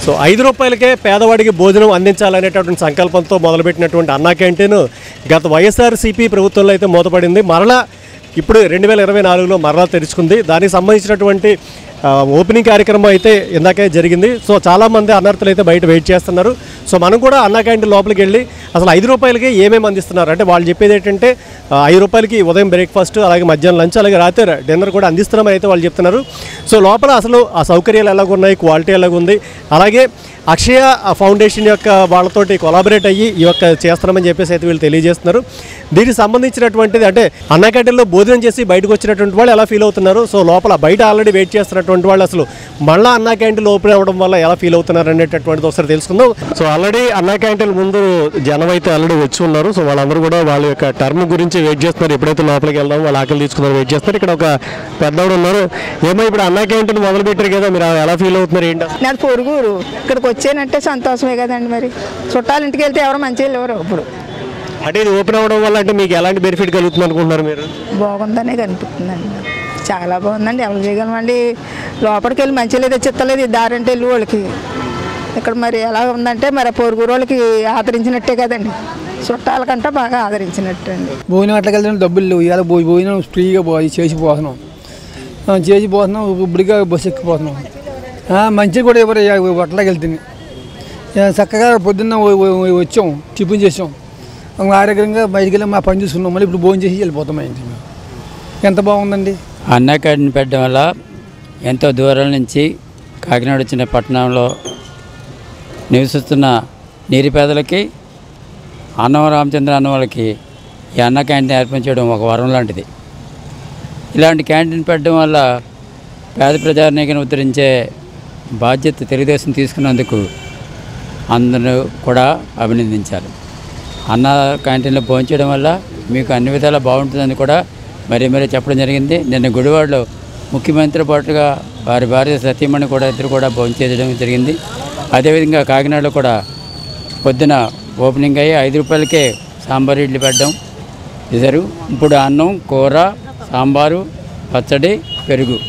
So ఐదు రూపాయలకే పేదవాడికి భోజనం అందించాలనేటటువంటి సంకల్పంతో మొదలుపెట్టినటువంటి అన్నా క్యాంటీన్ గత వైఎస్ఆర్సీపీ ప్రభుత్వంలో అయితే మూతపడింది మరలా ఇప్పుడు రెండు వేల ఇరవై నాలుగులో మరలా తెరుచుకుంది దానికి సంబంధించినటువంటి ఆ, ఓపెనింగ్ కార్యక్రమం అయితే ఇందాకే జరిగింది సో చాలామంది అన్నర్థులు అయితే బయట వెయిట్ చేస్తున్నారు సో మనం కూడా అన్నా క్యాంటీన్ లోపలికి వెళ్ళి అసలు ఐదు రూపాయలకి ఏమేమి అందిస్తున్నారు అంటే వాళ్ళు చెప్పేది ఏంటంటే ఆ, ఐదు రూపాయలకి ఉదయం బ్రేక్ఫాస్ట్ అలాగే మధ్యాహ్నం లంచ్ అలాగే రాత్రి డిన్నర్ కూడా అందిస్తున్నామని అయితే వాళ్ళు చెప్తున్నారు సో లోపల అసలు ఆ సౌకర్యాలు ఎలాగున్నాయి క్వాలిటీ ఎలాగుంది అలాగే అక్షయ ఫౌండేషన్ యొక్క వాళ్ళతోటి కొలాబరేట్ అయ్యి ఈ యొక్క చేస్తున్నామని చెప్పేసి అయితే వీళ్ళు తెలియజేస్తున్నారు దీనికి సంబంధించినటువంటిది అంటే అన్న క్యాంటీన్లో భోజనం చేసి బయటకు వచ్చినటువంటి వాళ్ళు ఎలా ఫీల్ అవుతున్నారు సో లోపల బయట ఆల్రెడీ వెయిట్ చేస్తున్నటువంటి వాళ్ళు అసలు మళ్ళీ అన్న క్యాంటీన్ ఓపెన్ అవ్వడం వల్ల ఎలా ఫీల్ అవుతున్నారు అనేటటువంటిది ఒకసారి తెలుసుకుందాం సో ఆల్రెడీ అన్న క్యాంటీన్ ముందు జనం అయితే ఆల్రెడీ వచ్చి ఉన్నారు సో వాళ్ళందరూ కూడా వాళ్ళ యొక్క టర్మ్ గురించి వెయిట్ చేస్తున్నారు ఎప్పుడైతే లోపలికి వెళ్దాం వాళ్ళు ఆకలి తీసుకున్నారు వెయిట్ చేస్తున్నారు ఇక్కడ ఒక పెద్దవాడు ఉన్నారు ఏమో ఇప్పుడు అన్న క్యాంటీన్ మొదలు పెట్టారు కదా మీరు ఎలా ఫీల్ అవుతున్నారు ఏంటి అసలు? నాది పొరుగురు ఇక్కడికి వచ్చానంటే సంతోషమే కదండి మరి చుట్టాల ఇంటికి వెళ్తే ఎవరు మంచిగా లేవరు ఇప్పుడు అంటే ఇది ఓపెన్ అవ్వడం వల్ల అంటే మీకు ఎలాంటి బెనిఫిట్ కలుగుతుంది అనుకుంటున్నారు మీరు బాగుందనే కనిపిస్తుందండి నాకు. చాలా బాగుందండి ఎవరు చేయగలమండి లోపలికి వెళ్ళి మంచిగా లేదు చిత్తలేదు ఈ దారంటే వెళ్ళి వాళ్ళకి ఇక్కడ మరి ఎలా ఉందంటే మరి ఆ పొరుగురు వాళ్ళకి ఆదరించినట్టే కదండి చుట్టాల కంటే బాగా ఆదరించినట్టు అండి భోజనం అట్లా వెళ్తాం డబ్బులు లేవు ఇవాళ భో- భోజనం ఫ్రీగా పోయి చేసిపోతున్నాం ఆ, చేసిపోతున్నాం ఇప్పుడుగా బస్సు ఎక్కిపోతున్నాం ఆ, మంచిగా కూడా ఎవరు అట్లాకి వెళ్తుంది ఆ, చక్కగా పొద్దున్న వ- వ- వచ్చాం టిఫిన్ చేసాం ఆరోగ్యంగా బయటికి వెళ్ళి మా పని చూసుకున్నాం మళ్ళీ ఇప్పుడు భోజనం చేసి వెళ్ళిపోతాం మా ఇంటికి మేము. ఎంత బాగుందండి అన్న క్యాంటీన్ పెట్టడం వల్ల ఎంతో దూరం నుంచి కాకినాడ వచ్చిన పట్టణంలో నివసిస్తున్న నిరుపేదలకి అన్నం రామచంద్ర అన్న వాళ్ళకి ఈ అన్న క్యాంటీన్ ఏర్పరచడం ఒక వరం లాంటిది ఇలాంటి క్యాంటీన్ పెట్టడం వల్ల పేద ప్రజానీకను ఉద్ధరించే బాధ్యత తెలుగుదేశం తీసుకున్నందుకు అందరూ కూడా అభినందించాలి అన్న క్యాంటీన్లో భోంచడం వల్ల మీకు అన్ని విధాలా బాగుంటుందని కూడా మరీ మరీ చెప్పడం జరిగింది నిన్న గుడివాడలో ముఖ్యమంత్రి పాటుగా వారి భార్య సతీమణి కూడా ఇద్దరు కూడా భోంచేయడం జరిగింది అదేవిధంగా కాకినాడలో కూడా పొద్దున ఓపెనింగ్ అయ్యి ఐదు రూపాయలకే సాంబార్ ఇడ్లీ పెట్టడం చేశారు ఇప్పుడు అన్నం కూర సాంబారు పచ్చడి పెరుగు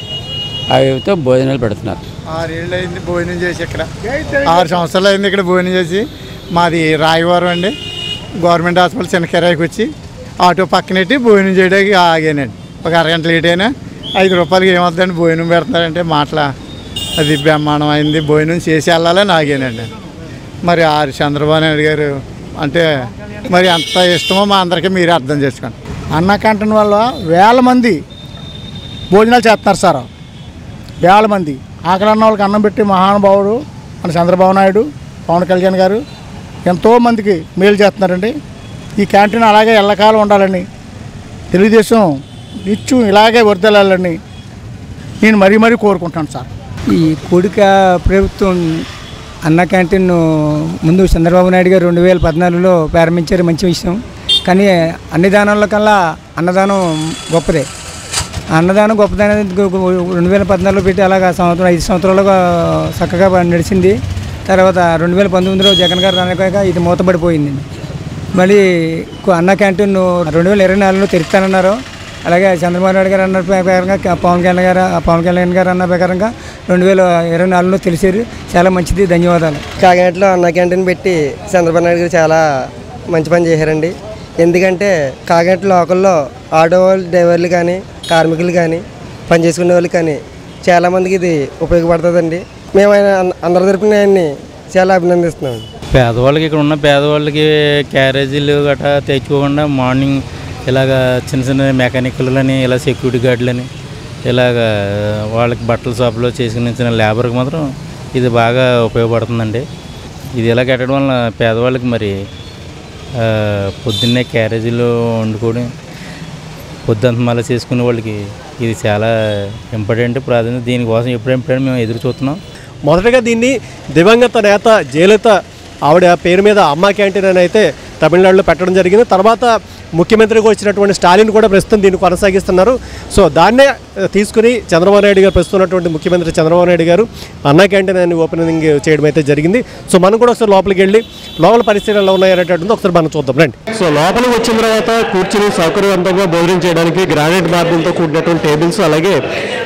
అవితో భోజనాలు పెడుతున్నారు ఆరేళ్ళు అయింది భోజనం చేసి ఇక్కడ ఆరు సంవత్సరాలు అయింది ఇక్కడ భోజనం చేసి మాది రాయవరం అండి గవర్నమెంట్ హాస్పిటల్ చిన్న కిరాయికి వచ్చి ఆటో పక్కనెట్టి భోజనం చేయడానికి ఆగానండి ఒక అరగంట లేట్ అయినా ఐదు రూపాయలకి ఏమవుతుందండి భోజనం పెడతారంటే మాటల అది బ్రహ్మాండం అయింది భోజనం చేసి వెళ్ళాలని ఆగానండి మరి ఆరు చంద్రబాబు నాయుడు గారు అంటే మరి ఎంత ఇష్టమో మా అందరికీ మీరే అర్థం చేసుకోండి అన్న క్యాంటీన్ వల్ల వేల మంది భోజనాలు చేస్తున్నారు సార్ వేల మంది ఆకలి అన్న వాళ్ళకి అన్నం పెట్టి మహానుభావుడు మన చంద్రబాబు నాయుడు పవన్ కళ్యాణ్ గారు ఎంతో మందికి మేలు చేస్తున్నారండి ఈ క్యాంటీన్ అలాగే ఎల్లకాలం ఉండాలని తెలుగుదేశం నిత్యం ఇలాగే వర్దలాలని నేను మరీ మరీ కోరుకుంటాను సార్ ఈ కూడిక ప్రభుత్వం అన్న క్యాంటీన్ ముందు చంద్రబాబు నాయుడు గారు రెండు వేల పద్నాలుగులో ప్రారంభించారు మంచి విషయం కానీ అన్ని దానాల కల్లా అన్నదానం గొప్పదే ఆ అన్నదానం గొప్పదనేది గు- గు- రెండు వేల పద్నాలుగులో పెట్టి అలాగా సంవత్సరం ఐదు సంవత్సరాలుగా చక్కగా నడిచింది తర్వాత రెండు వేల పంతొమ్మిదిలో జగన్ గారు రానకాక ఇది మూతపడిపోయింది మళ్ళీ కు- అన్న క్యాంటీన్ రెండు వేల ఇరవై నాలుగులో తెరుస్తానన్నారు అలాగే చంద్రబాబు నాయుడు గారు అన్న ప్రకారంగా క- పవన్ కళ్యాణ్ గారు పవన్ కళ్యాణ్ గారు అన్న ప్రకారంగా రెండు వేల ఇరవై నాలుగులో తెలిసారు చాలా మంచిది ధన్యవాదాలు కాకినాడలో అన్న క్యాంటీన్ పెట్టి చంద్రబాబు నాయుడు గారు చాలా మంచి పని చేశారండి ఎందుకంటే కాకినాడ లోకల్లో ఆటో వాళ్ళు డ్రైవర్లు కానీ కార్మికులు కానీ పని చేసుకునే వాళ్ళు కానీ చాలామందికి ఇది ఉపయోగపడుతుందండి మేము ఆయన అన్న- అందరి తరపున ఆయన్ని చాలా అభినందిస్తున్నాం పేదవాళ్ళకి ఇక్కడ ఉన్న పేదవాళ్ళకి క్యారేజీలు గట్రా తెచ్చుకోకుండా మార్నింగ్ ఇలాగ చిన్న చిన్న మెకానికల్లని ఇలా సెక్యూరిటీ గార్డులని ఇలాగ వాళ్ళకి బట్టల షాపులో చేసుకుని చిన్న లేబర్కి మాత్రం ఇది బాగా ఉపయోగపడుతుందండి ఇది ఇలా కట్టడం వల్ల పేదవాళ్ళకి మరి ఆ, పొద్దున్నే క్యారేజీలు వండుకోవడం పొద్దుంత మళ్ళీ చేసుకునే వాళ్ళకి ఇది చాలా ఇంపార్టెంట్ ప్రాధాన్యత దీనికోసం ఎప్పుడెప్పుడైనా మేము ఎదురు చూస్తున్నాం మొదటగా దీన్ని దివంగత నేత జయలలిత ఆవిడ పేరు మీద అమ్మ క్యాంటీన్ అని అయితే తమిళనాడులో పెట్టడం జరిగింది తర్వాత ముఖ్యమంత్రిగా వచ్చినటువంటి స్టాలిన్ కూడా ప్రస్తుతం దీన్ని కొనసాగిస్తున్నారు సో దాన్నే ఆ, తీసుకుని చంద్రబాబు నాయుడు గారు ప్రస్తుతం ఉన్నటువంటి ముఖ్యమంత్రి చంద్రబాబు నాయుడు గారు అన్న క్యాంటీన్ అని ఓపెనింగ్ చేయడం అయితే జరిగింది సో మనం కూడా ఒకసారి లోపలికి వెళ్ళి లోపల పరిస్థితులు ఎలా ఉన్నాయనేటటువంటి ఒకసారి మనం చూద్దాం రండి సో లోపలికి వచ్చిన తర్వాత కూర్చుని సౌకర్యవంతంగా భోజనం చేయడానికి గ్రానైట్ మార్బుల్తో కూడినటువంటి టేబుల్స్ అలాగే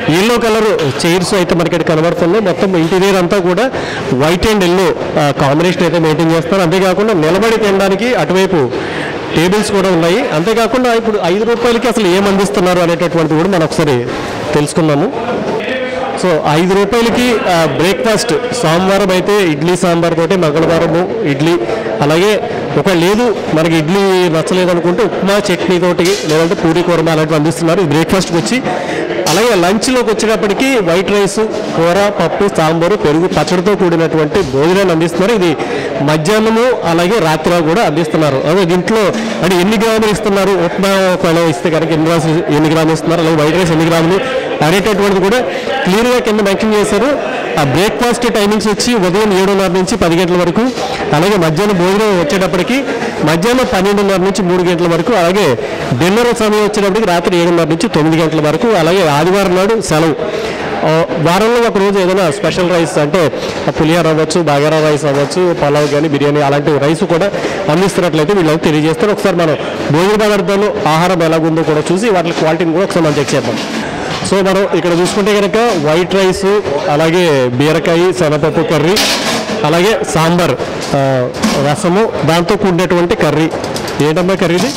ఎల్లో కలర్ చైర్స్ అయితే మనకి ఇక్కడ కనబడుతుంది మొత్తం ఇంటీరియర్ అంతా కూడా వైట్ అండ్ ఎల్లో కాంబినేషన్ అయితే మెయింటైన్ చేస్తారు అంతేకాకుండా నిలబడి తినడానికి అటువైపు టేబుల్స్ కూడా ఉన్నాయి అంతేకాకుండా ఇప్పుడు ఐదు రూపాయలకి అసలు ఏం అందిస్తున్నారు అనేటటువంటిది కూడా మనం ఒకసారి తెలుసుకుందాము సో ఐదు రూపాయలకి ఆ, బ్రేక్ఫాస్ట్ సోమవారం అయితే ఇడ్లీ సాంబార్ తోటి మంగళవారము ఇడ్లీ అలాగే ఒక లేదు మనకి ఇడ్లీ నచ్చలేదు అనుకుంటే ఉప్మా చట్నీ తోటి లేదంటే పూరి కూరమా అలాంటివి అందిస్తున్నారు ఇది బ్రేక్ఫాస్ట్కి వచ్చి అలాగే లంచ్లోకి వచ్చేటప్పటికి వైట్ రైస్ కూర పప్పు సాంబారు పెరుగు పచ్చడితో కూడినటువంటి భోజనాన్ని అందిస్తున్నారు ఇది మధ్యాహ్నము అలాగే రాత్రి కూడా అందిస్తున్నారు అదే దీంట్లో అంటే ఎన్ని గ్రాములు ఇస్తున్నారు ఉప్మా ఒకవేళ ఇస్తే కనుక ఎన్ని గ్రాములు ఎన్ని గ్రాములు ఇస్తున్నారు అలాగే వైట్ రైస్ ఎన్ని గ్రాములు అనేటటువంటిది కూడా క్లియర్గా కింద మెన్షన్ చేశారు ఆ బ్రేక్ఫాస్ట్ టైమింగ్స్ వచ్చి ఉదయం ఏడున్నర నుంచి పది గంటల వరకు అలాగే మధ్యాహ్నం భోజనం వచ్చేటప్పటికి మధ్యాహ్నం పన్నెండున్నర నుంచి మూడు గంటల వరకు అలాగే డిన్నర్ సమయం వచ్చేటప్పటికి రాత్రి ఏడున్నర నుంచి తొమ్మిది గంటల వరకు అలాగే ఆదివారం నాడు సెలవు ఆ, వారంలో ఒక రోజు ఏదైనా స్పెషల్ రైస్ అంటే పులిహార అవ్వచ్చు బాగారా రైస్ అవ్వచ్చు పలావ్ కానీ బిర్యానీ అలాంటి రైస్ కూడా అందిస్తున్నట్లయితే వీళ్ళకి తెలియజేస్తారు ఒకసారి మనం భోజన పదార్థాలు ఆహారం ఎలాగుందో కూడా చూసి వాటి క్వాలిటీని కూడా ఒకసారి మనం చెక్ చేద్దాం సో మనం ఇక్కడ చూసుకుంటే కనుక వైట్ రైస్ అలాగే బీరకాయ శనగపప్పు కర్రీ అలాగే సాంబార్ ఆ, రసము దాంతో కూడినటువంటి కర్రీ ఏంటమ్మా కర్రీది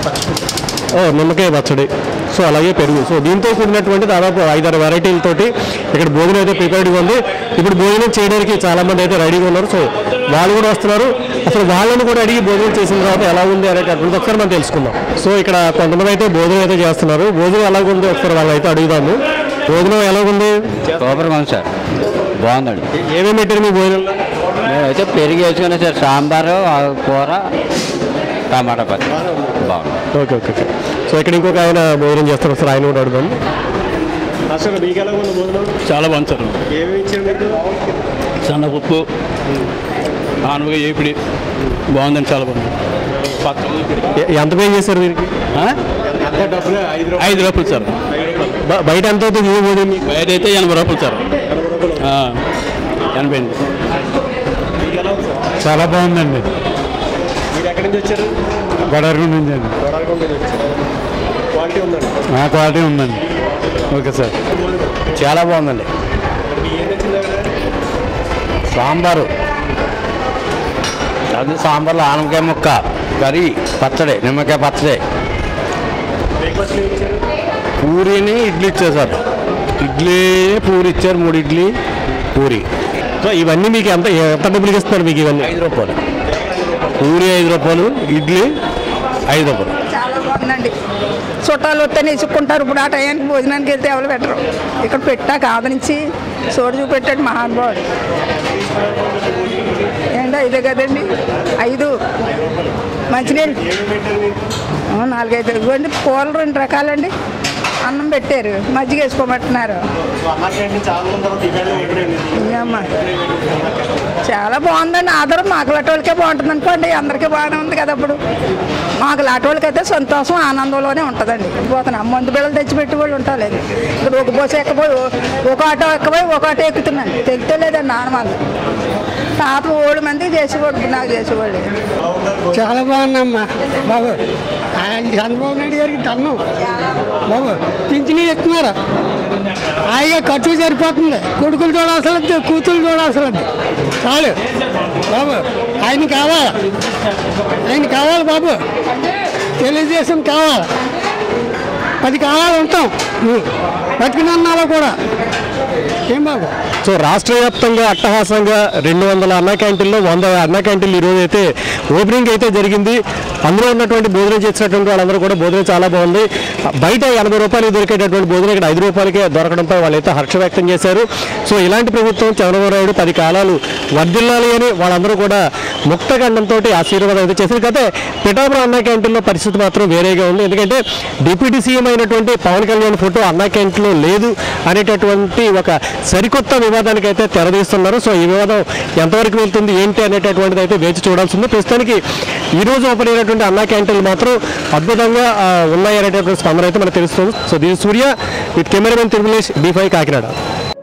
ఓ నిమ్మకాయ పచ్చడి సో అలాగే పెరుగు సో దీంతో కూడినటువంటి దాదాపు ఐదారు వెరైటీలతోటి ఇక్కడ భోజనం అయితే ప్రిపేర్డ్గా ఉంది ఇప్పుడు భోజనం చేయడానికి చాలా మంది అయితే రెడీగా ఉన్నారు సో వాళ్ళు కూడా వస్తున్నారు అసలు వాళ్ళని కూడా అడిగి భోజనం చేసిన తర్వాత ఎలా ఉంది అనేటటువంటి ఒకసారి మనం తెలుసుకుందాం సో ఇక్కడ కొంతమంది అయితే భోజనం అయితే చేస్తున్నారు భోజనం ఎలాగుంది ఒకసారి వాళ్ళు అయితే అడుగుదాము భోజనం ఎలాగుంది సూపర్గా ఉంది సార్ బాగుందండి ఏమేమి పెట్టారు మీ భోజనంలో మేమైతే పెరిగి వేసుకున్నాం సార్ సాంబారు ఆ కూర టమాటా పచ్చడి బాగుంది ఓకే ఓకే ఓకే సో ఇక్కడ ఇంకొక ఆయన భోజనం చేస్తారు ఒకసారి ఆయన కూడా అడుగుదాం అసలు మీకు ఎలా ఉంది భోజనం చాలా బాగుంది సార్ ఏమేమి ఇచ్చారు మీకు సన్నపప్పు ఆనవగా ఏపిడి బాగుందండి చాలా బాగుంది పచ్చడి ఎ- ఎంత పే చేశారు వీరికి ఐదు రూపాయలు సార్ బ- బయట ఎంత అవుతుంది ఈ భోజనం మీకు బయట అయితే ఎనభై రూపాయలు సార్ ఆ, ఎనభై అండి చాలా బాగుందండి మీరు ఎక్కడి నుంచి వచ్చారు గొడవరగుండ నుంచి అండి క్వాలిటీ ఉందండి ఆ క్వాలిటీ ఉందండి ఓకే సార్ చాలా బాగుందండి సాంబారు అది సాంబార్లో ఆనపకాయ ముక్క కర్రీ పచ్చడి నిమ్మకాయ పచ్చడి పూరీని ఇడ్లీ ఇచ్చారు సార్ ఇడ్లీ పూరి ఇచ్చారు మూడు ఇడ్లీ పూరి సో ఇవన్నీ మీకు ఎంత ఎంత డబ్బులు ఇస్తున్నారు మీకు ఇవన్నీ ఐదు రూపాయలు పూరి ఐదు రూపాయలు ఇడ్లీ ఐదు రూపాయలు చాలా బాగుందండి చుట్టాలు వస్తే నేర్చుకుంటారు ఇప్పుడు ఆ టయానికి భోజనానికి వెళ్తే ఎవరు పెట్టరు ఇక్కడ పెట్టాక ఆదరించి చోటు చూపెట్టాడు మహానుభావుడు ఏంటి ఐదే కదండి ఐదు మంచినీళ్ళు ఆ, నాలుగైదు ఇవ్వండి కూరలు రెండు రకాలండి అన్నం పెట్టారు మజ్జిగ వేసుకోమంటున్నారు అమ్మా చాలా బాగుందండి ఆధారం మాకు లాంటి బాగుంటుంది అనుకోండి అందరికీ బాగానే ఉంది కదా అప్పుడు మాకు లాంటి వాళ్ళకైతే సంతోషం ఆనందంలోనే ఉంటుందండి పోతున్నా మందు బిళ్ళలు తెచ్చిపెట్టి వాళ్ళు ఉంటాలేదు ఇక్కడ ఒక బస్సు ఎక్కబోయి ఒక ఆటో ఎక్కబోయి ఒక ఆటో ఎక్కుతున్నాను తెలియలేదండి ఆనమాలు తాత ఓడి మంది చేసేవాడు నాకు చేసేవాళ్ళు చాలా బాగుందమ్మా బాబు ఆయన చంద్రబాబు నాయుడు గారికి తన్ను బాబు పింఛనీ ఇస్తున్నారు హాయిగా ఖర్చు సరిపోతుంది కొడుకులు చూడాల్సిన కూతురు చూడాల్సిన చాలు బాబు ఆయన కావాలి ఆయన కావాలి బాబు తెలుగుదేశం కావాలి పది కావాలి ఉంటాం బతికినన్నాలో కూడా ఏం బాబు సో రాష్ట్ర వ్యాప్తంగా అట్టహాసంగా రెండు వందల అన్న క్యాంటీన్లో వంద అన్న క్యాంటీన్లు ఈరోజు అయితే ఓపెనింగ్ అయితే జరిగింది అందులో ఉన్నటువంటి భోజనం చేసినటువంటి వాళ్ళందరూ కూడా భోజనం చాలా బాగుంది బయట ఎనభై రూపాయలు దొరికేటటువంటి భోజనం ఇక్కడ ఐదు రూపాయలకే దొరకడంపై వాళ్ళైతే హర్ష వ్యక్తం చేశారు సో ఇలాంటి ప్రభుత్వం చంద్రబాబు నాయుడు పది కాలాలు వర్ధిల్లాలి అని వాళ్ళందరూ కూడా ముక్త ఖండంతో ఆశీర్వాదం అయితే చేశారు అయితే పిఠాపురం అన్న క్యాంటీన్లో పరిస్థితి మాత్రం వేరేగా ఉంది ఎందుకంటే డిప్యూటీ సీఎం అయినటువంటి పవన్ కళ్యాణ్ ఫోటో అన్న క్యాంటీన్లో లేదు అనేటటువంటి ఒక సరికొత్త వివాదానికి అయితే తెరదీస్తున్నారు సో ఈ వివాదం ఎంతవరకు వెళ్తుంది ఏంటి అనేటటువంటిది అయితే వేచి చూడాల్సి ఉంది ప్రస్తుతానికి ఈ రోజు ఓపెన్ అయినటువంటి అన్నా క్యాంటీన్లు మాత్రం అద్భుతంగా ఆ, ఉన్నాయి అనేటటువంటి స్పందన అయితే మనకు తెలుస్తుంది సో దీని Surya with cameraman Tirumalesh B five Kakinada